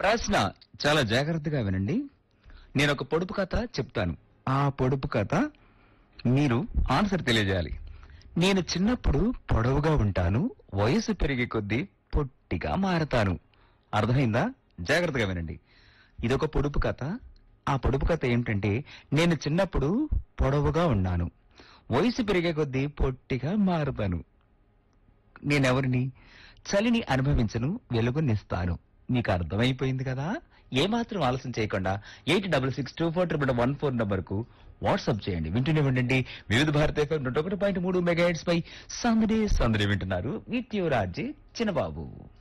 ప్రశ్న చాలా జాగ్రత్తగా వినండి నేను ఒక పొడుపు కథ చెప్తాను ఆ పొడుపు కథ మీరు ఆన్సర్ తెలియజేయాలి నేను చిన్నప్పుడు పొడవుగా ఉంటాను వయసు పెరిగే కొద్దీ పొట్టిగా మారతాను అర్థమైందా జాగ్రత్తగా వినండి ఇదొక పొడుపు కథ ఆ పొడుపు కథ ఏంటంటే నేను చిన్నప్పుడు పొడవుగా ఉన్నాను వయసు పెరిగే కొద్దీ పొట్టిగా మారుతాను నేనెవరిని చలిని అనుభవించను వెలుగునిస్తాను మీకు అర్థమైపోయింది కదా ఏమాత్రం ఆలస్యం చేయకుండా eight double six two four triple one four number కు వాట్సాప్ చేయండి వింటూనే ఉండండి వివిధ భారత ఎఫ్ఎం నూట ఒకటి పాయింట్ మూడు మెగా పై సందడి సందడి వింటున్నారు విత్ యువరాజీ చిన్నబాబు